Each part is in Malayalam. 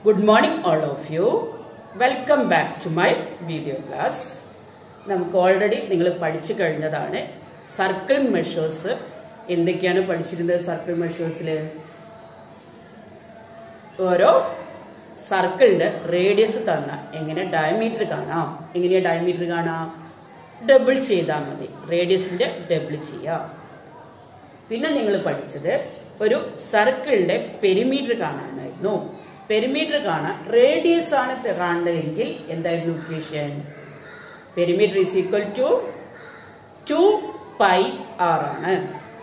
Good morning, all of you. Welcome back to my video class. നമുക്ക് ഓൾറെഡി നിങ്ങൾ പഠിച്ചു കഴിഞ്ഞതാണ് സർക്കിൾ മെഷേഴ്സ് എന്തൊക്കെയാണ് പഠിച്ചിരുന്നത് സർക്കിൾ മെഷേഴ്സിൽ ഓരോ സർക്കിളിന്റെ റേഡിയസ് തന്ന എങ്ങനെ ഡയമീറ്റർ കാണാം എങ്ങനെയാ ഡയമീറ്റർ കാണാം ഡബിൾ ചെയ്താൽ മതി റേഡിയസിന്റെ ഡബിൾ ചെയ്യാം പിന്നെ നിങ്ങൾ പഠിച്ചത് ഒരു സർക്കിളിന്റെ പെരിമീറ്റർ കാണാനായിരുന്നു പെരിമീറ്റർ കാണാൻ റേഡിയസ് ആണ് ത- കാണുന്നതെങ്കിൽ എന്തായിരുന്നു equation perimeter is equal to two pi r ആണ്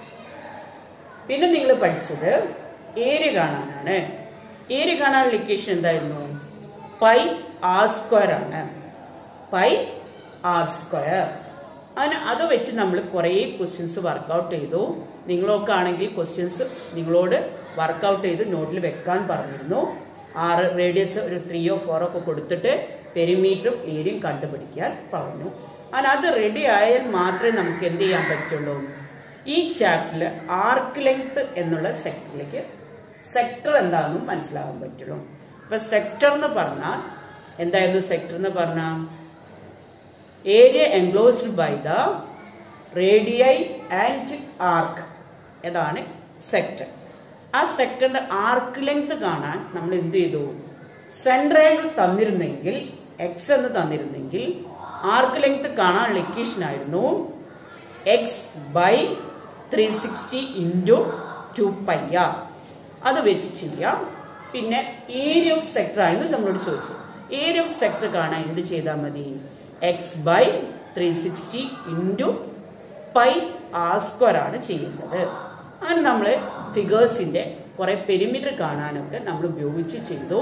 പിന്നെ നിങ്ങൾ പഠിച്ചത് ഏരിയ കാണാനാണ് ഏരിയ കാണാനുള്ള ഇക്വേഷൻ എന്തായിരുന്നു പൈ ആർ സ്ക്വയർ ആണ് പൈ ആർ സ്ക്വയർ അങ്ങനെ അത് വെച്ച് നമ്മൾ കുറേ ക്വസ്റ്റ്യൻസ് വർക്കൗട്ട് ചെയ്തു നിങ്ങളൊക്കെ ആണെങ്കിൽ ക്വസ്റ്റ്യൻസ് നിങ്ങളോട് വർക്കൗട്ട് ചെയ്ത് നോട്ടിൽ വെക്കാൻ പറഞ്ഞിരുന്നു ആറ് റേഡിയസ് ഒരു ത്രീയോ ഫോറോ ഒക്കെ കൊടുത്തിട്ട് പെരിമീറ്ററും ഏരിയയും കണ്ടുപിടിക്കാൻ പറഞ്ഞു അങ്ങനെ അത് റെഡി ആയാൽ മാത്രമേ നമുക്ക് എന്ത് ചെയ്യാൻ പറ്റുള്ളൂ ഈ ചാപ്റ്ററിൽ ആർക്ക് ലെങ്ത് എന്നുള്ള സെക്ടറിലേക്ക് സെക്ടർ എന്താണെന്നും മനസ്സിലാകാൻ പറ്റുള്ളൂ ഇപ്പൊ സെക്ടർ എന്ന് പറഞ്ഞാൽ എന്തായിരുന്നു സെക്ടർ എന്ന് പറഞ്ഞാൽ area enclosed by the radii and arc ഇതാണ് സെക്ടർ ആ സെക്ടറിന്റെ ആർക്ക് ലെങ്ത് കാണാൻ നമ്മൾ എന്ത് ചെയ്തു സെൻട്രൽ ആംഗിൾ തന്നിരുന്നെങ്കിൽ എക്സ് എന്ന് തന്നിരുന്നെങ്കിൽ ആർക്ക് ലെങ്ത് കാണാനുള്ള ഇക്വേഷൻ ആയിരുന്നു x by three sixty into two pi അത് വെച്ച് ചെയ്യാം പിന്നെ ഏരിയ ഓഫ് സെക്ടർ ആയിരുന്നു നമ്മളോട് ചോദിച്ചത് ഏരിയ ഓഫ് സെക്ടർ കാണാൻ എന്ത് ചെയ്താൽ മതി x by three sixty into pi r square ആണ് ചെയ്യുന്നത് അങ്ങനെ നമ്മൾ ഫിഗേഴ്സിന്റെ കുറെ പെരിമീറ്റർ കാണാനൊക്കെ നമ്മൾ ഉപയോഗിച്ച് ചെയ്തു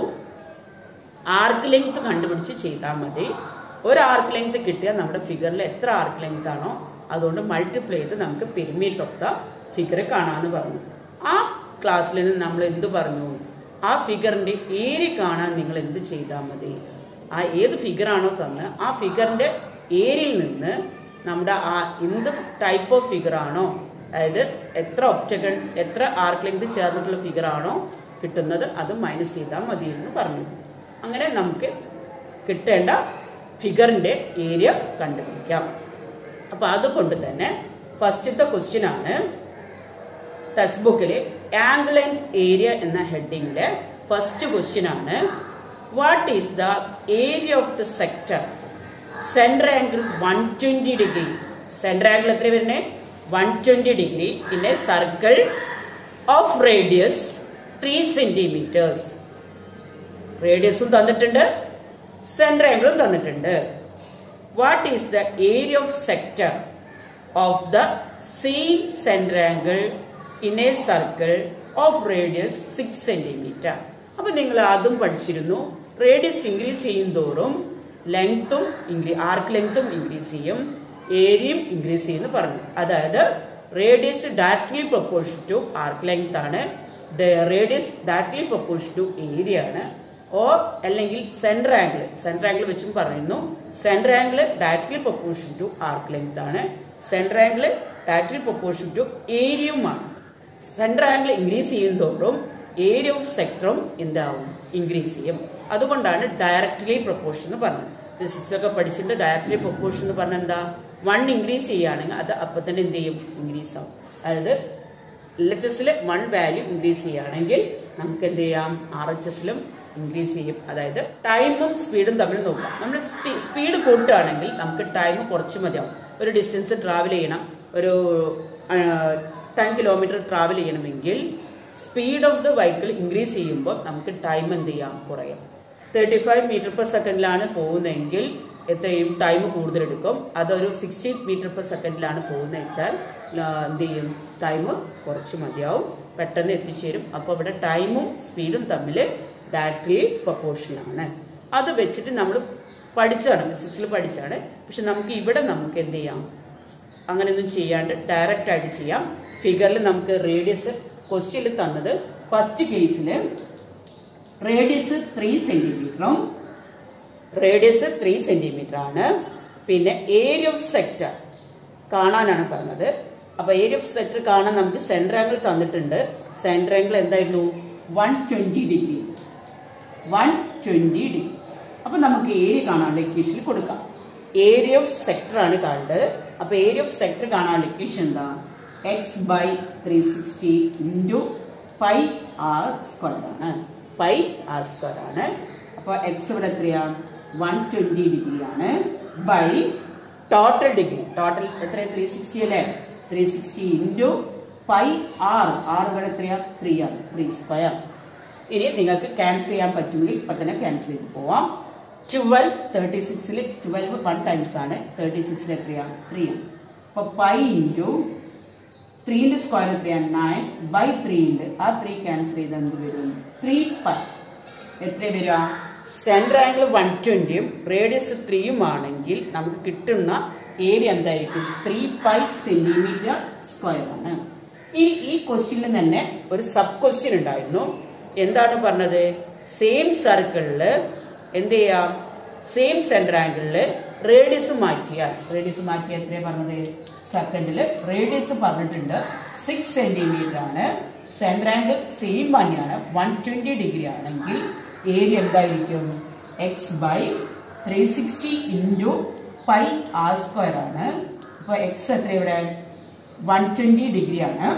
ആർക്ക് ലെങ്ത് കണ്ടുപിടിച്ച് ചെയ്താൽ മതി ഒരു ആർക്ക് ലെങ്ത് കിട്ടിയാൽ നമ്മുടെ ഫിഗറിൽ എത്ര ആർക്ക് ലെങ്ത് ആണോ അതുകൊണ്ട് മൾട്ടിപ്ലൈ ചെയ്ത് നമുക്ക് പെരിമീറ്റർ ഓഫ് ദ ഫിഗർ കാണാമെന്ന് പറഞ്ഞു ആ ക്ലാസ്സിൽ നിന്ന് നമ്മൾ എന്ത് പറഞ്ഞു ആ ഫിഗറിന്റെ ഏരിയ കാണാൻ നിങ്ങൾ എന്ത് ചെയ്താൽ മതി ആ ഏത് ഫിഗറാണോ തന്ന് ആ ഫിഗറിന്റെ ഏരിയയിൽ നിന്ന് നമ്മുടെ ആ എന്ത് ടൈപ്പ് ഓഫ് ഫിഗർ ആണോ അതായത് എത്ര ഒപ്റ്റകൾ എത്ര ആർക്ക് ലെങ്ത് ചേർന്നിട്ടുള്ള ഫിഗർ ആണോ കിട്ടുന്നത് അത് മൈനസ് ചെയ്താൽ മതി എന്ന് പറഞ്ഞു അങ്ങനെ നമുക്ക് കിട്ടേണ്ട ഫിഗറിന്റെ ഏരിയ കണ്ടുപിടിക്കാം അപ്പൊ അതുകൊണ്ട് തന്നെ ഫസ്റ്റത്തെ ക്വസ്റ്റ്യൻ ആണ് ടെക്സ്റ്റ് ബുക്കിൽ ആംഗിൾ ആൻഡ് ഏരിയ എന്ന ഹെഡിങ്ങിലെ ഫസ്റ്റ് ക്വസ്റ്റ്യൻ ആണ് what is the area of the sector central angle one twenty degree central angle എത്ര വരുന്നത് one twenty degree in a circle of radius three centimetres റേഡിയസും തന്നിട്ടുണ്ട് സെൻട്രൽ ആംഗിളും തന്നിട്ടുണ്ട് what is the area of sector of the same central angle in a circle of radius six centimetre അപ്പൊ നിങ്ങൾ അതും പഠിച്ചിരുന്നു റേഡിയസ് ഇൻക്രീസ് ചെയ്യും തോറും ലെങ്ത്തും ആർക്ക് ലെങ്ത്തും ഇൻക്രീസ് ചെയ്യും ഏരിയയും ഇൻക്രീസ് ചെയ്യുമെന്ന് പറഞ്ഞു അതായത് radius directly proportion to arc length ആണ് radius directly proportion to area ആണ് ഓർ അല്ലെങ്കിൽ സെൻട്രൽ ആംഗിൾ സെൻട്രൽ ആംഗിൾ വെച്ചും പറയുന്നു central angle directly proportion to arc length ആണ് central angle directly proportion to ഏരിയയുമാണ് സെൻട്രൽ ആംഗിൾ ഇൻക്രീസ് ചെയ്യും തോറും ഏരിയ ഓഫ് സെക്ടറും എന്താവും ഇൻക്രീസ് ചെയ്യും അതുകൊണ്ടാണ് ഡയറക്ട്ലി പ്രൊപ്പോർഷൻ എന്ന് പറഞ്ഞത് ഫിസിക്സ് ഒക്കെ പഠിച്ചിട്ട് ഡയറക്ട്ലി പ്രൊപ്പോർഷൻ എന്ന് പറഞ്ഞാൽ എന്താ വൺ ഇൻക്രീസ് ചെയ്യുകയാണെങ്കിൽ അത് അപ്പൊ തന്നെ എന്ത് ചെയ്യും ഇൻക്രീസ് ആവും അതായത് എൽ എച്ച് എസിൽ വൺ വാല്യൂ ഇൻക്രീസ് ചെയ്യുകയാണെങ്കിൽ നമുക്ക് എന്ത് ചെയ്യാം ആർ എച്ച് എസിലും ഇൻക്രീസ് ചെയ്യും അതായത് ടൈമും സ്പീഡും തമ്മിൽ നോക്കാം നമ്മൾ സ്പീഡ് കൂട്ടുകയാണെങ്കിൽ നമുക്ക് ടൈം കുറച്ച് മതിയാവും ഒരു ഡിസ്റ്റൻസ് ട്രാവൽ ചെയ്യണം ഒരു ടെൻ കിലോമീറ്റർ ട്രാവൽ ചെയ്യണമെങ്കിൽ speed of the vehicle increase ചെയ്യുമ്പോൾ നമുക്ക് ടൈം എന്ത് ചെയ്യാം കുറയും തേർട്ടി ഫൈവ് മീറ്റർ പെർ സെക്കൻഡിലാണ് പോകുന്നതെങ്കിൽ എത്രയും ടൈം കൂടുതലെടുക്കും അതൊരു സിക്സ്റ്റി മീറ്റർ പെർ സെക്കൻഡിലാണ് പോകുന്നത് വെച്ചാൽ ആ, എന്ത് ചെയ്യും ടൈം കുറച്ച് മതിയാവും പെട്ടെന്ന് എത്തിച്ചേരും അപ്പോൾ ഇവിടെ ടൈമും സ്പീഡും തമ്മിൽ ഡയറക്ട്ലി പ്രൊപ്പോർഷനാണ് അത് വെച്ചിട്ട് നമ്മൾ പഠിച്ചാണ് ഫിസിക്സിൽ പഠിച്ചാണ് പക്ഷെ നമുക്ക് ഇവിടെ നമുക്ക് എന്ത് ചെയ്യാം അങ്ങനെയൊന്നും ചെയ്യാണ്ട് ഡയറക്റ്റ് ആയിട്ട് ചെയ്യാം ഫിഗറിൽ നമുക്ക് റേഡിയസ് ക്വസ്റ്റ്യനിൽ തന്നത് ഫസ്റ്റ് കേസിൽ റേഡിയസ് ത്രീ സെന്റിമീറ്ററും റേഡിയസ് ത്രീ സെന്റിമീറ്റർ ആണ് പിന്നെ ഏരിയ ഓഫ് സെക്ടർ കാണാനാണ് പറഞ്ഞത് അപ്പൊ ഏരിയ ഓഫ് സെക്ടർ കാണാൻ നമുക്ക് സെന്റർ ആംഗിൾ തന്നിട്ടുണ്ട് സെന്റർ ആംഗിൾ എന്തായിരുന്നു one twenty degree one twenty degree അപ്പൊ നമുക്ക് ഏരിയ കാണാനുള്ള ഇക്വേഷനിൽ കൊടുക്കാം ഏരിയ ഓഫ് സെക്ടർ ആണ് കാണേണ്ടത് അപ്പൊ ഏരിയ ഓഫ് സെക്ടർ കാണാനുള്ള ഇക്വേഷൻ എന്താ x by three sixty into pi r square ആണ് പൈ ആർ സ്ക്വയർ ആണ് അപ്പൊ എക്സ് ഇവിടെ എത്രയാ വൺ ട്വന്റി ഡിഗ്രി ആണ് ബൈ ടോട്ടൽ ഡിഗ്രി ടോട്ടൽ എത്ര ത്രീ സിക്സ്റ്റി അല്ലേ three sixty into pi r r ഇവിടെ എത്രയാ ത്രീ ആണ് ത്രീ സ്ക്വയർ ഇനി നിങ്ങൾക്ക് ക്യാൻസൽ ചെയ്യാൻ പറ്റുമെങ്കിൽ ഇപ്പൊ തന്നെ ക്യാൻസൽ ചെയ്ത് പോവാം ട്വൽവ് തേർട്ടി സിക്സിൽ ട്വൽവ് വൺ ടൈംസ് ആണ് തേർട്ടി സിക്സിൽ എത്രയാ ത്രീ ആണ് അപ്പൊ പൈ ഇൻറ്റു ത്രീന്റെ സ്ക്വയർ എത്രയാണ് നയൻ ബൈ ത്രീ ഉണ്ട് ആ ത്രീ ക്യാൻസൽ ചെയ്ത് എന്ത് വരും ത്രീ പൈ എത്ര വരിക സെന്റർ ആംഗിൾ വൺ ട്വന്റിയും റേഡിയസ് ത്രീയും ആണെങ്കിൽ നമുക്ക് കിട്ടുന്ന ഏരിയ എന്തായിരിക്കും ത്രീ പൈ സെന്റിമീറ്റർ സ്ക്വയർ ആണ് ഇനി ഈ ക്വസ്റ്റ്യനിൽ തന്നെ ഒരു സബ് ക്വസ്റ്റ്യൻ ഉണ്ടായിരുന്നു എന്താണ് പറഞ്ഞത് സെയിം സർക്കിളില് എന്ത് ചെയ്യാം സെയിം സെന്റർ ആംഗിളില് റേഡിയസ് മാറ്റിയാൽ റേഡിയസ് മാറ്റിയ എത്രയാ പറഞ്ഞത് സെക്കൻഡില് റേഡിയസ് പറഞ്ഞിട്ടുണ്ട് സിക്സ് സെന്റിമീറ്റർ ആണ് സെന്റർ ആംഗിൾ സെയിം തന്നെയാണ് വൺ ട്വന്റി ഡിഗ്രി ആണെങ്കിൽ ഏരിയ എന്തായിരിക്കും x by three sixty into pi r square ആണ് അപ്പൊ എക്സ് എത്ര ഇവിടെ വൺ ട്വന്റി ഡിഗ്രി ആണ്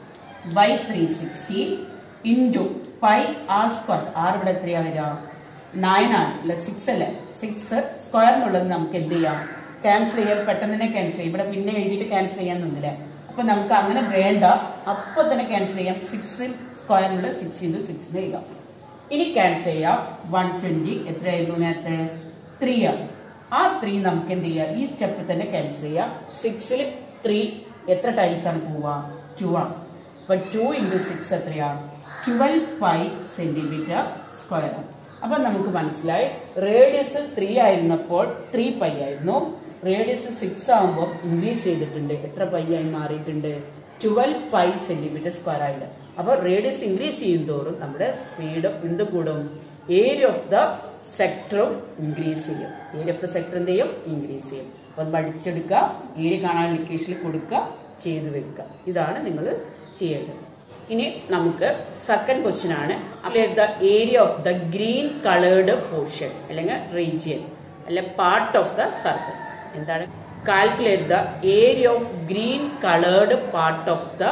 by three sixty into pi r square r ഇവിടെ എത്രയാ വരിക നയൻ ആണ് അല്ല സിക്സ് അല്ലേ സിക്സ് സ്ക്വയറിനുള്ളത് നമുക്ക് എന്ത് ചെയ്യാം ക്യാൻസൽ ചെയ്യാൻ പെട്ടെന്ന് തന്നെ ക്യാൻസൽ ചെയ്യാം ഇവിടെ പിന്നെ എഴുതിയിട്ട് ക്യാൻസൽ ചെയ്യാൻ നിന്നില്ല അപ്പൊ നമുക്ക് അങ്ങനെ വേണ്ട അപ്പൊ തന്നെ ക്യാൻസൽ ചെയ്യാം സിക്സ് സ്ക്വയറിനുള്ള സിക്സ് ഇൻറ്റു സിക്സ് എഴുതാം ഇനി ക്യാൻസൽ ചെയ്യാം വൺ ട്വന്റി എത്രയായിരുന്നു നേരത്തെ ത്രീ ആണ് ആ ത്രീ നമുക്ക് എന്ത് ചെയ്യാം ഈ സ്റ്റെപ്പിൽ തന്നെ ക്യാൻസൽ ചെയ്യാം സിക്സിൽ ത്രീ എത്ര ടൈംസ് ആണ് പോവുക ടു ആണ് അപ്പൊ ടു ഇൻറ്റു സിക്സ് എത്രയാ ട്വൽവ് പൈ സെന്റിമീറ്റർ സ്ക്വയർ ആണ് അപ്പൊ നമുക്ക് മനസ്സിലായി റേഡിയസ് ത്രീ ആയിരുന്നപ്പോൾ ത്രീ പൈ ആയിരുന്നു റേഡിയസ് സിക്സ് ആകുമ്പോൾ ഇൻക്രീസ് ചെയ്തിട്ടുണ്ട് എത്ര പൈ ആയി മാറിയിട്ടുണ്ട് ട്വൽവ് പൈ സെന്റിമീറ്റർ സ്ക്വയർ ആയിട്ട് അപ്പോൾ റേഡിയസ് ഇൻക്രീസ് ചെയ്യും തോറും നമ്മുടെ സ്പീഡ് എന്ത് കൂടും ഏരിയ ഓഫ് ദ സെക്ടറും ഇൻക്രീസ് ചെയ്യും ഏരിയ ഓഫ് ദ സെക്ടർ എന്ത് ചെയ്യും ഇൻക്രീസ് ചെയ്യും അപ്പം പഠിച്ചെടുക്കുക ഏരിയ കാണാൻ ലൊക്കേഷനിൽ കൊടുക്കുക ചെയ്തു വെക്കുക ഇതാണ് നിങ്ങൾ ചെയ്യേണ്ടത് ഇനി നമുക്ക് സെക്കൻഡ് ക്വസ്റ്റ്യൻ ആണ് the area of the green coloured portion അല്ലെങ്കിൽ റീജിയൻ അല്ലെ പാർട്ട് ഓഫ് ദ സർക്കിൾ എന്താണ് calculate the area of green coloured part of the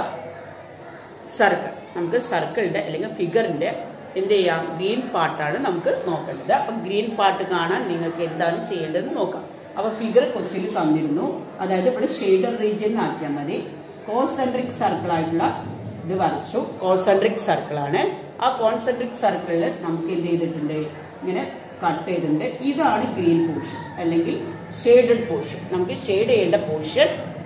circle നമുക്ക് സർക്കിളിന്റെ അല്ലെങ്കിൽ ഫിഗറിന്റെ എന്ത് ചെയ്യാം ഗ്രീൻ പാർട്ടാണ് നമുക്ക് നോക്കേണ്ടത് അപ്പൊ ഗ്രീൻ പാർട്ട് കാണാൻ നിങ്ങൾക്ക് എന്താണ് ചെയ്യേണ്ടതെന്ന് നോക്കാം അപ്പൊ ഫിഗർ ക്വസ്റ്റ്യനിൽ തന്നിരുന്നു അതായത് ഇവിടെ ഷെയ്ഡർ റീജിയൻ ആക്കിയാൽ മതി കോസെൻട്രിക് സർക്കിൾ ആയിട്ടുള്ള ഇത് വരച്ചു കോസെൻട്രിക് സർക്കിൾ ആണ് ആ കോൺസെൻട്രിക് സർക്കിളിൽ നമുക്ക് എന്ത് ചെയ്തിട്ടുണ്ട് ഇങ്ങനെ കട്ട് ചെയ്തിട്ടുണ്ട് ഇതാണ് ഗ്രീൻ പോർഷൻ അല്ലെങ്കിൽ ഷെയ്ഡഡ് പോർഷൻ നമുക്ക് ഷെയ്ഡ് ചെയ്യേണ്ട പോർഷൻ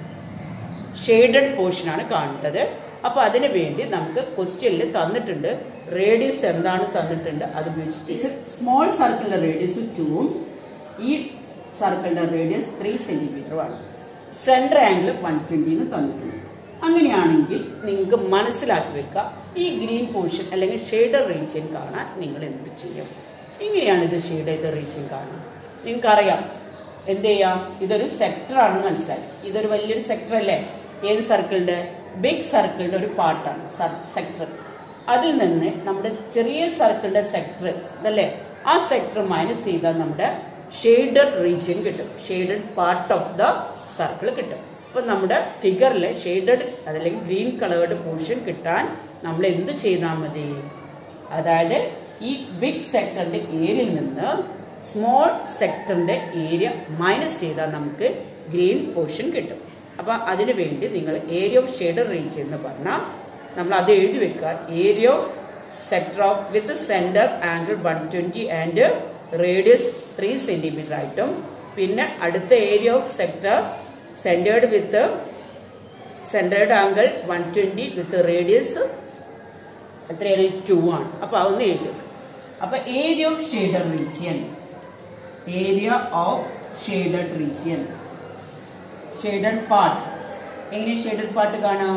ഷെയ്ഡഡ് പോർഷൻ ആണ് കാണേണ്ടത് അപ്പൊ അതിനു വേണ്ടി നമുക്ക് ക്വസ്റ്റ്യനിൽ തന്നിട്ടുണ്ട് റേഡിയസ് എന്താണ് തന്നിട്ടുണ്ട് അത് ഉപയോഗിച്ച് സ്മോൾ സർക്കിളിന്റെ റേഡിയസ് ടൂവും ഈ സർക്കിളിന്റെ റേഡിയസ് ത്രീ സെന്റിമീറ്ററുമാണ് സെന്റർ ആംഗിൾ വൺ ട്വന്റിന്ന് തന്നിട്ടുണ്ട് അങ്ങനെയാണെങ്കിൽ നിങ്ങൾക്ക് മനസ്സിലാക്കി വെക്കുക ഈ ഗ്രീൻ പോർഷൻ അല്ലെങ്കിൽ ഷെയ്ഡർ റീജിയൻ കാണാൻ നിങ്ങൾ എന്ത് ചെയ്യും ഇങ്ങനെയാണ് ഇത് ഷെയ്ഡ് ചെയ്ത റീജിയൻ കാണാൻ നിങ്ങൾക്കറിയാം എന്ത് ചെയ്യാം ഇതൊരു സെക്ടർ ആണെന്ന് മനസ്സിലായി ഇതൊരു വലിയൊരു സെക്ടർ അല്ലേ ഏത് സർക്കിളിന്റെ ബിഗ് സർക്കിളിന്റെ ഒരു പാർട്ടാണ് സെക്ടർ അതിൽ നിന്ന് നമ്മുടെ ചെറിയ സർക്കിളിന്റെ സെക്ടർ ഇതല്ലേ ആ സെക്ടർ മൈനസ് ചെയ്താൽ നമ്മുടെ ഷെയ്ഡഡ് റീജിയൻ കിട്ടും shaded part of the circle കിട്ടും അപ്പൊ നമ്മുടെ ഫിഗറിലെ ഷെയ്ഡഡ് അതല്ലെങ്കിൽ ഗ്രീൻ കളേർഡ് പോർഷൻ കിട്ടാൻ നമ്മൾ എന്ത് ചെയ്താൽ മതി അതായത് ഈ ബിഗ് സെക്ടറിന്റെ ഏരിയയിൽ നിന്ന് സ്മോൾ സെക്ടറിന്റെ ഏരിയ മൈനസ് ചെയ്താൽ നമുക്ക് ഗ്രീൻ പോർഷൻ കിട്ടും അപ്പൊ അതിനു വേണ്ടി നിങ്ങൾ ഏരിയ ഓഫ് ഷെയ്ഡർ റേഞ്ച് എന്ന് പറഞ്ഞാൽ നമ്മൾ അത് എഴുതി വെക്കുക area of sector of with centre angle one twenty and radius three centimetre ആയിട്ടും പിന്നെ അടുത്ത area of sector centred with centred angle one twenty with radius എത്രയാണ് ടു ആണ് അപ്പൊ അതൊന്ന് എഴുതി വെക്കുക അപ്പൊ area of shaded region area of shaded region shaded part എങ്ങനെ ഷെയ്ഡഡ് പാർട്ട് കാണാം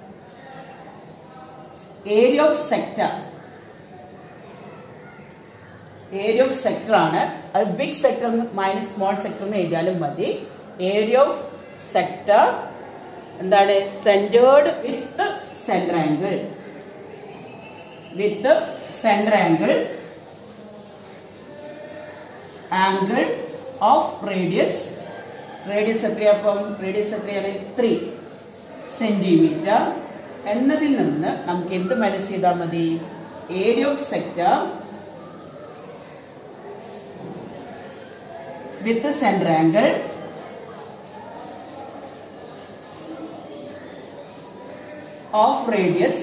area of sector area of sector ആണ് അത് big sector minus small sector എന്ന് എഴുതിയാലും മതി ഏരിയ ഓഫ് സെക്ടർ എന്താണ് centred with centre angle with centre angle angle of radius radius എത്രയപ്പം റേഡിയസ് എത്രയാണ് ത്രീ സെന്റിമീറ്റർ എന്നതിൽ നിന്ന് നമുക്ക് എന്ത് മൈനസ് ചെയ്താൽ മതി area of sector with centre angle of radius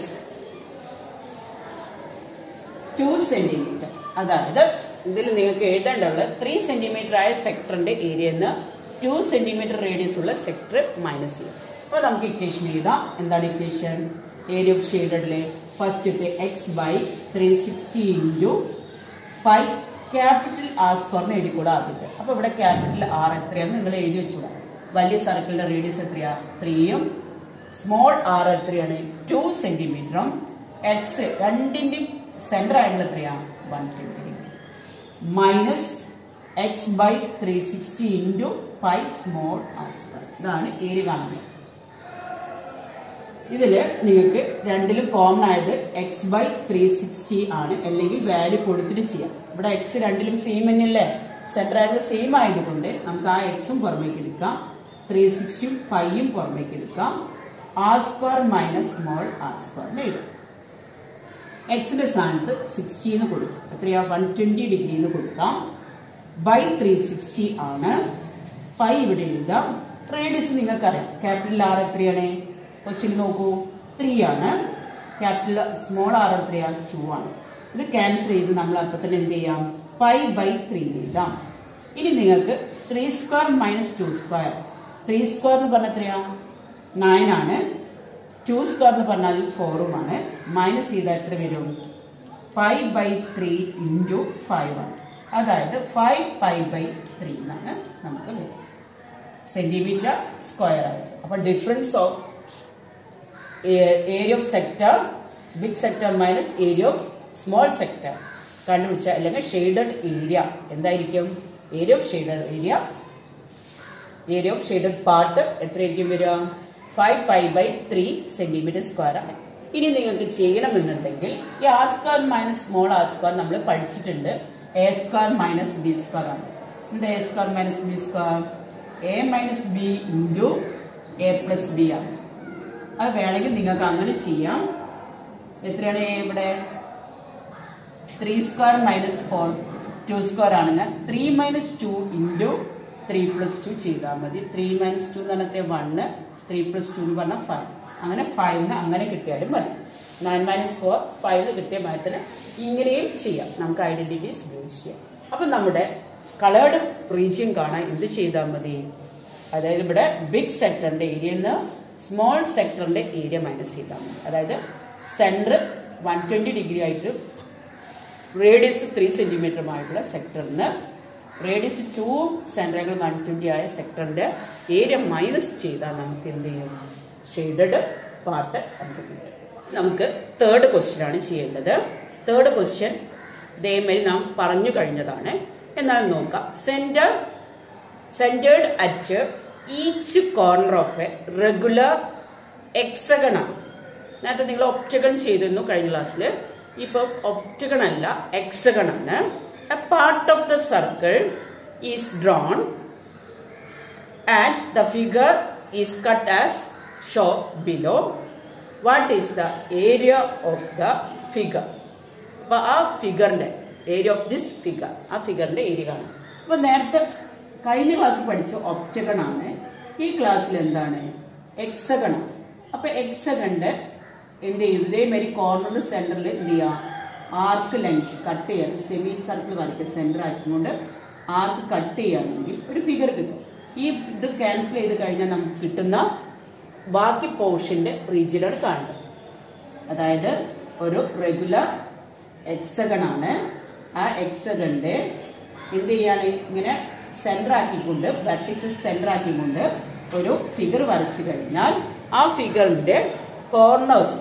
two centimetre അതായത് ഇതിൽ നിങ്ങൾക്ക് എഴുതേണ്ടത് ത്രീ സെന്റിമീറ്റർ ആയ സെക്ടറിന്റെ ഏരിയ നിന്ന് ടു സെന്റിമീറ്റർ റേഡിയസ് ഉള്ള സെക്ടർ മൈനസ് ചെയ്യും അപ്പൊ നമുക്ക് ഇക്വേഷൻ എഴുതാം എന്താണ് ഇക്വേഷൻ ഏരിയ ഓഫ് ഷെയ്ഡഡിലെ first x by three sixty into five capital R സ്ക്വയറിന് എഴുതിക്കൂടാ ആദ്യത്തെ അപ്പൊ ഇവിടെ ക്യാപിറ്റൽ ആർ എത്രയാന്ന് നിങ്ങൾ എഴുതി വെച്ചൂടാ വലിയ സർക്കിളിന്റെ റേഡിയസ് എത്രയാ ത്രീയും സ്മോൾ ആർ എത്രയാണ് ടു സെന്റിമീറ്ററും എക്സ് രണ്ടിന്റെയും സെന്റർ ആംഗിൾ എത്രയാ one twenty degree minus x by three sixty into five small r square ഇതാണ് ഏരിയ കാണുന്നത് ഇതില് നിങ്ങൾക്ക് രണ്ടിലും കോമൺ ആയത് എക്സ് ബൈ ത്രീ സിക്സ്റ്റി ആണ് അല്ലെങ്കിൽ വാല്യൂ കൊടുത്തിട്ട് ചെയ്യാം ഇവിടെ എക്സ് രണ്ടിലും സെയിം തന്നെയല്ലേ സെന്റർ ആംഗിൾ സെയിം ആയതുകൊണ്ട് നമുക്ക് ആ എക്സും പുറമേക്ക് എടുക്കാം ത്രീ സിക്സ്റ്റിയും ഫൈവും പുറമേക്ക് എടുക്കാം r square minus small r square എഴുതാം എക്സിന്റെ സ്ഥാനത്ത് സിക്സ്റ്റി എന്ന് കൊടുക്കും എത്രയാ വൺ ട്വന്റി ഡിഗ്രി എന്ന് കൊടുക്കാം ബൈ ത്രീ സിക്സ്റ്റി ആണ് ഫൈവ് ഇവിടെ എഴുതാം റേഡിയസ് നിങ്ങൾക്കറിയാം ക്യാപിറ്റൽ ആർ എത്രയാണ് ക്വസ്റ്റ്യൻ നോക്കൂ ത്രീ ആണ് ക്യാപിറ്റൽ സ്മോൾ ആർ എത്രയാണ് ടു ആണ് ഇത് ക്യാൻസൽ ചെയ്ത് നമ്മൾ അപ്പൊ തന്നെ എന്ത് ചെയ്യാം ഫൈവ് ബൈ ത്രീ എഴുതാം ഇനി നിങ്ങൾക്ക് three square minus two square three square എന്ന് പറഞ്ഞ എത്രയാ നയൻ ആണ് ടു സ്ക്വയർ എന്ന് പറഞ്ഞാൽ ഫോറുമാണ് മൈനസ് ചെയ്താൽ എത്ര വരും five by three into five ആണ് അതായത് ഫൈവ് ഫൈവ് ബൈ ത്രീ എന്നാണ് നമുക്ക് വരും സെന്റിമീറ്റർ സ്ക്വയർ ആയിട്ട് അപ്പൊ difference of area of sector big sector minus area of small sector കണ്ടുപിടിച്ച അല്ലെങ്കിൽ ഷെയ്ഡഡ് ഏരിയ എന്തായിരിക്കും area of shaded area area of shaded part എത്രയായിരിക്കും വരിക five pi by three centimetre square ആണ് ഇനി നിങ്ങൾക്ക് ചെയ്യണമെന്നുണ്ടെങ്കിൽ ഈ r square minus small r square നമ്മൾ പഠിച്ചിട്ടുണ്ട് A square minus B square ആണ് എന്താ A square minus B square A minus B into A plus B ആണ് അത് വേണമെങ്കിൽ നിങ്ങൾക്ക് അങ്ങനെ ചെയ്യാം എത്രയാണ് A ഇവിടെ three square minus four two square ആണെങ്കിൽ three minus two into three plus two ചെയ്താൽ മതി ത്രീ മൈനസ് ടു എന്ന് പറഞ്ഞാൽ വണ്ണ് ത്രീ പ്ലസ് ടു എന്ന് പറഞ്ഞാൽ ഫൈവ് അങ്ങനെ ഫൈവിന് അങ്ങനെ കിട്ടിയാലും മതി നയൻ മൈനസ് ഫോർ ഫൈവ് കിട്ടിയ മാറ്റത്തിന് ഇങ്ങനെയും ചെയ്യാം നമുക്ക് ഐഡന്റിറ്റീസ് ഉപയോഗിച്ച് ചെയ്യാം അപ്പം നമ്മുടെ കളേർഡ് റീജിയൻ കാണാൻ എന്ത് ചെയ്താൽ മതി അതായത് ഇവിടെ ബിഗ് സെക്ടറിന്റെ ഏരിയയിൽ നിന്ന് സ്മോൾ സെക്ടറിന്റെ ഏരിയ മൈനസ് ചെയ്താൽ മതി അതായത് സെന്റർ വൺ ട്വന്റി ഡിഗ്രി ആയിട്ട് റേഡിയസ് ത്രീ സെന്റിമീറ്ററുമായിട്ടുള്ള സെക്ടറിന് റേഡിയസ് ടു സെന്ററുകൾ വൺ ട്വന്റി ആയ സെക്ടറിന്റെ ഏരിയ മൈനസ് ചെയ്താൽ നമുക്ക് എന്ത് ചെയ്യും ഷെയ്ഡഡ് പാർട്ട് നമുക്ക് കിട്ടും നമുക്ക് തേർഡ് ക്വസ്റ്റ്യൻ ആണ് ചെയ്യേണ്ടത് തേർഡ് ക്വസ്റ്റ്യൻ ഇതേമാതിരി നാം പറഞ്ഞു കഴിഞ്ഞതാണ് എന്നാൽ നോക്കാം centre centred at each corner of a regular hexagon ആണ് നേരത്തെ നിങ്ങൾ ഒപ്റ്റഗൺ ചെയ്തിരുന്നു കഴിഞ്ഞ ക്ലാസ്സിൽ ഇപ്പൊ ഒപ്റ്റഗൺ അല്ല എക്സഗൺ ആണ് a part of the circle is drawn and the figure is cut as show below what is the area of the figure അപ്പൊ ആ ഫിഗറിന്റെ ഏരിയ ഓഫ് ദിസ് ഫിഗർ ആ ഫിഗറിന്റെ ഏരിയ കാണാം അപ്പൊ നേരത്തെ കഴിഞ്ഞ ക്ലാസ് പഠിച്ച ഒപ്റ്റഗൺ ആണ് ഈ ക്ലാസ്സിൽ എന്താണ് എക്സഗൺ അപ്പൊ എക്സഗണിന്റെ എന്ത് ചെയ്യും ഇതേമാതിരി കോർണറിൽ സെന്ററിൽ എന്ത് ചെയ്യാം ആർക്ക് ലെങ്ത് കട്ട് ചെയ്യാൻ സെമി സർക്കിൾ വരയ്ക്കുക സെന്റർ ആക്കിക്കൊണ്ട് ആർക്ക് കട്ട് ചെയ്യുകയാണെങ്കിൽ ഒരു ഫിഗർ കിട്ടും ഈ ഇത് ക്യാൻസൽ ചെയ്ത് കഴിഞ്ഞാൽ നമുക്ക് കിട്ടുന്ന ബാക്കി പോർഷന്റെ റീജിയനാണ് കാണുന്നത് അതായത് ഒരു റെഗുലർ എക്സഗൺ ആണ് ആ എക്സഗണിന്റെ എന്ത് ചെയ്യാണ് ഇങ്ങനെ സെന്റർ ആക്കിക്കൊണ്ട് വെർട്ടിസസ് സെന്റർ ആക്കിക്കൊണ്ട് ഒരു ഫിഗർ വരച്ചു കഴിഞ്ഞാൽ ആ ഫിഗറിന്റെ കോർണേഴ്സ്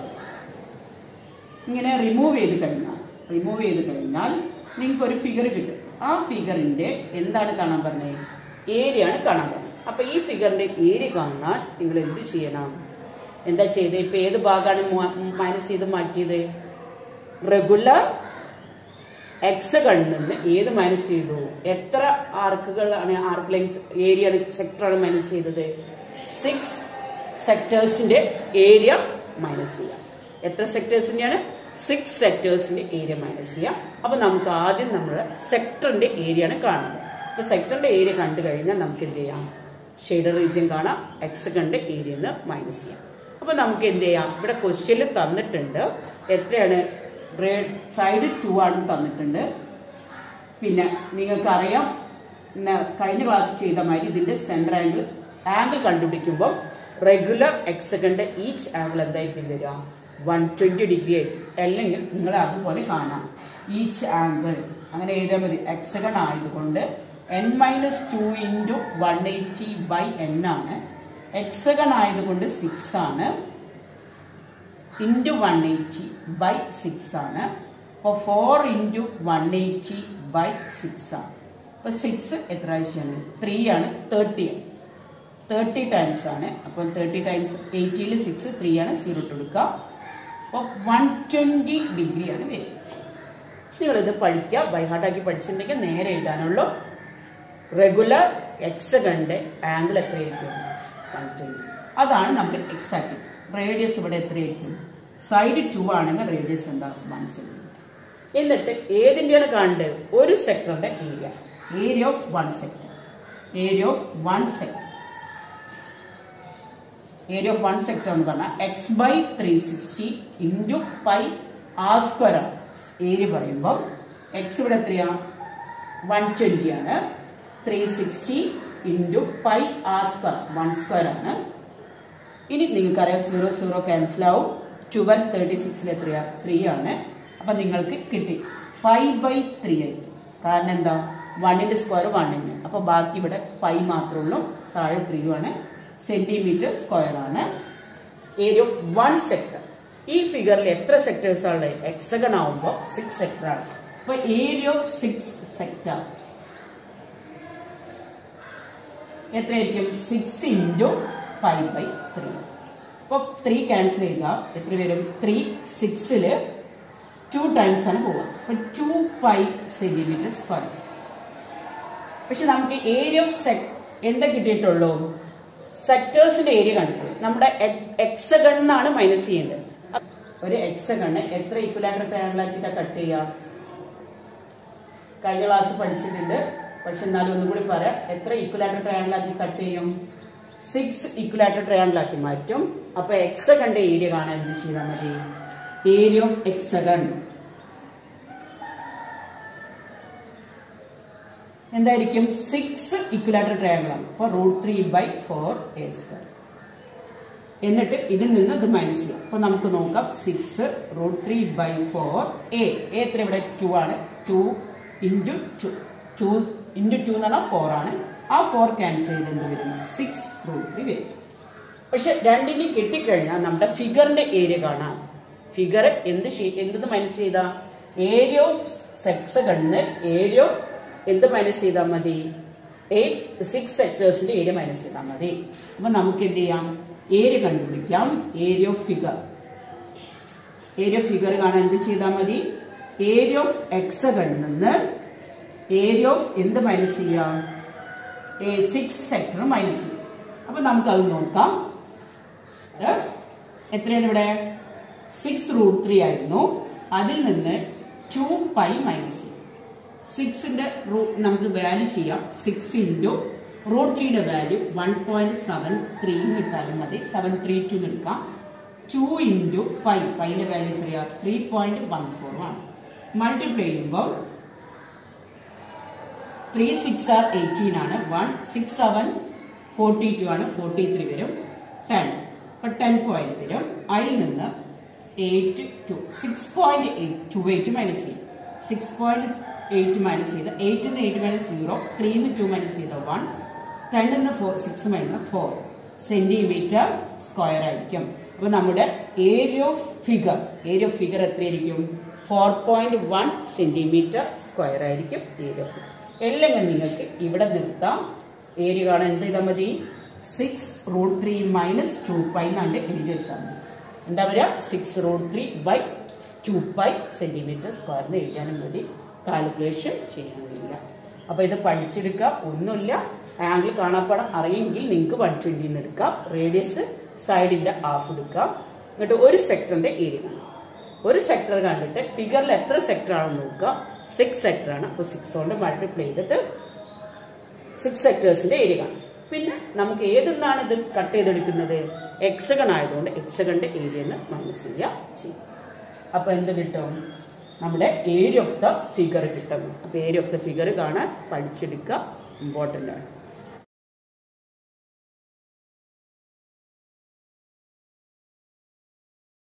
ഇങ്ങനെ റിമൂവ് ചെയ്ത് കഴിഞ്ഞാൽ റിമൂവ് ചെയ്ത് കഴിഞ്ഞാൽ നിങ്ങൾക്ക് ഒരു ഫിഗർ കിട്ടും ആ ഫിഗറിന്റെ എന്താണ് കാണാൻ പറഞ്ഞത് ഏരിയ ആണ് കാണാൻ പറഞ്ഞത് അപ്പൊ ഈ ഫിഗറിന്റെ ഏരിയ കാണാൻ നിങ്ങൾ എന്ത് ചെയ്യണം എന്താ ചെയ്തത് ഇപ്പൊ ഏത് ഭാഗമാണ് മൈനസ് ചെയ്ത് മാറ്റിയത് റെഗുലർ എക്സഗണിൽ നിന്ന് ഏത് മൈനസ് ചെയ്തു എത്ര ആർക്കുകളാണ് ആർക്ക് ലെങ്ത് ഏരിയ സെക്ടറാണ് മൈനസ് ചെയ്തത് സിക്സ് സെക്ടേഴ്സിന്റെ ഏരിയ മൈനസ് ചെയ്യാം എത്ര സെക്ടേഴ്സിന്റെയാണ് സിക്സ് സെക്ടേഴ്സിന്റെ ഏരിയ മൈനസ് ചെയ്യാം അപ്പൊ നമുക്ക് ആദ്യം നമ്മൾ സെക്ടറിന്റെ ഏരിയ ആണ് കാണുന്നത് അപ്പൊ സെക്ടറിന്റെ ഏരിയ കണ്ടു കഴിഞ്ഞാൽ നമുക്ക് എന്ത് ചെയ്യാം ഷെയ്ഡർ റീജിയൻ കാണാം എക്സഗണിന്റെ ഏരിയ മൈനസ് ചെയ്യാം അപ്പൊ നമുക്ക് എന്ത് ചെയ്യാം ഇവിടെ ക്വസ്റ്റ്യനിൽ തന്നിട്ടുണ്ട് എത്രയാണ് ഗ്രേഡ് സൈഡ് ടു ആണ് തന്നിട്ടുണ്ട് പിന്നെ നിങ്ങൾക്കറിയാം ന- കഴിഞ്ഞ ക്ലാസ് ചെയ്ത മാതിരി ഇതിന്റെ സെന്റർ ആംഗിൾ ആംഗിൾ കണ്ടുപിടിക്കുമ്പോൾ റെഗുലർ എക്സകണ്ട് ഈച്ച് ആംഗിൾ എന്തായിരിക്കും വരിക വൺ ട്വന്റി ഡിഗ്രി ആയിരിക്കും അല്ലെങ്കിൽ നിങ്ങൾ അതുപോലെ കാണാം ഈച്ച് ആംഗിൾ അങ്ങനെ എഴുതിയാൽ മതി എക്സകൺ ആയതുകൊണ്ട് n minus two into one eighty by n ആണ് എക്സകൺ ആയതുകൊണ്ട് സിക്സ് ആണ് into one eighty by six ആണ് അപ്പോൾ four into one eighty by six ആണ് അപ്പോൾ സിക്സ് എത്ര ആഴ്ചയാണ് ത്രീ ആണ് തേർട്ടി തേർട്ടി ടൈംസ് ആണ് അപ്പോൾ തേർട്ടി ടൈംസ് എയ്റ്റിയിൽ സിക്സ് ത്രീ ആണ് സീറോ ഇട്ട് കൊടുക്കുക അപ്പോൾ വൺ ട്വൻറ്റി ഡിഗ്രി ആണ് വരിക നിങ്ങളിത് പഠിക്കുക ബൈഹാർട്ടാക്കി പഠിച്ചിട്ടുണ്ടെങ്കിൽ നേരെ എഴുതാനുള്ളൂ റെഗുലർ എക്സഗണ്ട് ആംഗിൾ എത്രയായിരിക്കും വൺ ട്വൻറ്റി അതാണ് നമ്മുടെ എക്സാക്ട് റേഡിയസ് ഇവിടെ എത്രയായിരിക്കും സൈഡ് ടു ആണെങ്കിൽ റേഡിയസ് എന്താ വൺ സെന്റിമീറ്റർ എന്നിട്ട് ഏതിൻ്റെയാണ് കാണേണ്ടത് ഒരു സെക്ടറിന്റെ area area of one sector area of one sector area of one sector എന്ന് പറഞ്ഞാൽ x by three sixty into pi r square ആണ് ഏരിയ പറയുമ്പോൾ എക്സ് ഇവിടെ എത്രയാ വൺ ട്വന്റി ആണ് three sixty into pi r square one square ആണ് ഇനി നിങ്ങൾക്കറിയാം സീറോ സീറോ ക്യാൻസൽ ആവും ട്വൽവ് തേർട്ടി സിക്സിൽ എത്രയാ ത്രീ ആണ് അപ്പൊ നിങ്ങൾക്ക് കിട്ടി പൈ ബൈ ത്രീ ആയിരിക്കും കാരണം എന്താ വണ്ണിന്റെ സ്ക്വയർ വണ്ണിന് അപ്പൊ ബാക്കി ഇവിടെ പൈ മാത്രമേ ഉള്ളൂ താഴെ ത്രീ ആണ് സെന്റിമീറ്റർ സ്ക്വയർ ആണ് ഏരിയ ഓഫ് വൺ സെക്ടർ ഈ ഫിഗറിൽ എത്ര സെക്ടേഴ്സ് ആണ് എക്സഗൺ ആവുമ്പോൾ സിക്സ് സെക്ടർ ആണ് അപ്പൊ ഏരിയ ഓഫ് സിക്സ് സെക്ടർ എത്രയായിരിക്കും six into five by three അപ്പോൾ ത്രീ ക്യാൻസൽ ചെയ്യുക എത്ര വരും ത്രീ സിക്സില് ടു ടൈംസ് ആണ് പോവുക അപ്പൊ ടു ഫൈവ് സെന്റിമീറ്റർ സ്ക്വയർ പക്ഷെ നമുക്ക് ഏരിയ ഓഫ് സെക് എന്താ കിട്ടിയിട്ടുള്ളൂ സെക്ടേഴ്സിന്റെ ഏരിയ കണ്ടു നമ്മുടെ എക്സഗൺ എന്നാണ് മൈനസ് ചെയ്യേണ്ടത് ഒരു എക്സഗണ് എത്ര ഇക്വലാറ്റർ ട്രയാങ്കിൾ ആക്കിയിട്ടാ കട്ട് ചെയ്യുക കഴിഞ്ഞ ക്ലാസ് പഠിച്ചിട്ടുണ്ട് പക്ഷെ എന്നാലും ഒന്നും കൂടി പറയാം എത്ര ഇക്വലാറ്റർ ട്രയാങ്കിൾ ആക്കി കട്ട് ചെയ്യും സിക്സ് ഇക്വലാറ്റർ ട്രയാങ്കിൾ ആക്കി മാറ്റും അപ്പൊ എക്സഗണിന്റെ ഏരിയ കാണാൻ എന്ത് ചെയ്താൽ മതി ഏരിയ ഓഫ് എക്സഗൺ എന്തായിരിക്കും സിക്സ് ഇക്വലാറ്റർ ട്രയാങ്കിൾ ആണ് അപ്പൊ root three by four a square എന്നിട്ട് ഇതിൽ നിന്ന് ഇത് മൈനസ് ചെയ്യാം അപ്പൊ നമുക്ക് നോക്കാം six root three by four a എത്ര ഇവിടെ ടു ആണ് two into two two into two എന്ന് പറഞ്ഞാൽ ഫോർ ആണ് ആ ഫോർ ക്യാൻസൽ ചെയ്ത് എന്ത് വരും സിക്സ് റൂട്ട് ത്രീ വരും പക്ഷെ രണ്ടിനും കിട്ടിക്കഴിഞ്ഞാൽ നമ്മുടെ ഫിഗറിന്റെ ഏരിയ കാണാം ഫിഗർ എന്ത് ഷീ- എന്ത് മൈനസ് ചെയ്താ ഏരിയ ഓഫ് സെക്സ് കണ്ണ് ഏരിയ ഓഫ് എന്ത് മൈനസ് ചെയ്താൽ മതി എയ്റ്റ് സിക്സ് സെക്ടേഴ്സിന്റെ ഏരിയ മൈനസ് ചെയ്താൽ മതി അപ്പൊ നമുക്ക് എന്ത് ചെയ്യാം ഏരിയ കണ്ടുപിടിക്കാം area of figure area of figure കാണാൻ എന്ത് ചെയ്താൽ മതി ഏരിയ ഓഫ് എക്സകളിൽ നിന്ന് ഏരിയ ഓഫ് എന്ത് മൈനസ് ചെയ്യാം സിക്സ് സെക്ടർ മൈനസ് ചെയ്യും അപ്പൊ നമുക്കത് നോക്കാം ഇത് എത്രയാണ് ഇവിടെ സിക്സ് റൂട്ട് ത്രീ ആയിരുന്നു അതിൽ നിന്ന് ടു പൈ മൈനസ് ചെയ്യും സിക്സിന്റെ റൂട്ട് നമുക്ക് വാല്യൂ ചെയ്യാം സിക്സ് ഇൻറ്റു റൂട്ട് ത്രീയുടെ value one point seven three ഇട്ടാലും മതി സെവൻ ത്രീ ടു എടുക്കാം ടു ഇൻറ്റു ഫൈവ് ഫൈവിന്റെ വാല്യൂ എത്രയാ ത്രീ പോയിന്റ് വൺ ഫോർ ആണ് മൾട്ടിപ്ലൈ ചെയ്യുമ്പോൾ ത്രീ സിക്സ് ആർ എയ്റ്റീൻ ആണ് one six seven forty two ആണ് ഫോർട്ടി ത്രീ വരും ടെൻ അപ്പൊ ടെൻ പോയിന്റ് വരും അതിൽ നിന്ന് eight two six point eight two eight minus ചെയ്യും സിക്സ് പോയിന്റ് എയ്റ്റ് മൈനസ് ചെയ്ത് എയ്റ്റിൽ നിന്ന് എയ്റ്റ് മൈനസ് സീറോ ത്രീന്ന് ടു മൈനസ് ചെയ്ത വൺ ടെന്നിൽ നിന്ന് four six minus four centimetre square ആയിരിക്കും അപ്പൊ നമ്മുടെ area of figure area of figure എത്രയായിരിക്കും four point one centimetre square ആയിരിക്കും ഏരിയ ഓഫ് അല്ലെങ്കിൽ നിങ്ങൾക്ക് ഇവിടെ നിർത്താം ഏരിയ കാണാൻ എന്ത് ചെയ്താൽ മതി six root three minus two pi എന്നാണ്ട് എഴുതി വെച്ചാൽ മതി എന്താ പറയുക six root three by two pi centimetre സ്ക്വയറിന് എഴുതാനും മതി കാൽക്കുലേഷൻ ചെയ്യണമെന്നില്ല അപ്പൊ ഇത് പഠിച്ചെടുക്കുക ഒന്നുമില്ല ആംഗിൾ കാണാപ്പാടം അറിയെങ്കിൽ നിങ്ങൾക്ക് വൺ ട്വന്റി എടുക്കാം റേഡിയസ് സൈഡിന്റെ ഹാഫ് എടുക്കാം എന്നിട്ട് ഒരു സെക്ടറിന്റെ ഏരിയ കാണാം ഒരു സെക്ടർ കണ്ടിട്ട് ഫിഗറിൽ എത്ര സെക്ടർ ആണെന്ന് നോക്കുക സിക്സ് സെക്ടർ ആണ് അപ്പോൾ സിക്സ് കൊണ്ട് മൾട്ടിപ്ലൈ ചെയ്തിട്ട് സിക്സ് സെക്ടേഴ്സിന്റെ ഏരിയ കാണും പിന്നെ നമുക്ക് ഏതെന്നാണ് ഇത് കട്ട് ചെയ്തെടുക്കുന്നത് എക്സഗൺ ആയതുകൊണ്ട് എക്സഗണിന്റെ ഏരിയ എന്ന് മൈനസ് ചെയ്യുക ചെയ്യും അപ്പൊ എന്ത് കിട്ടും നമ്മുടെ ഏരിയ ഓഫ് ദ ഫിഗർ കിട്ടും അപ്പൊ ഏരിയ ഓഫ് ദ ഫിഗർ കാണാൻ പഠിച്ചെടുക്കുക ഇമ്പോർട്ടൻ്റ് ആണ്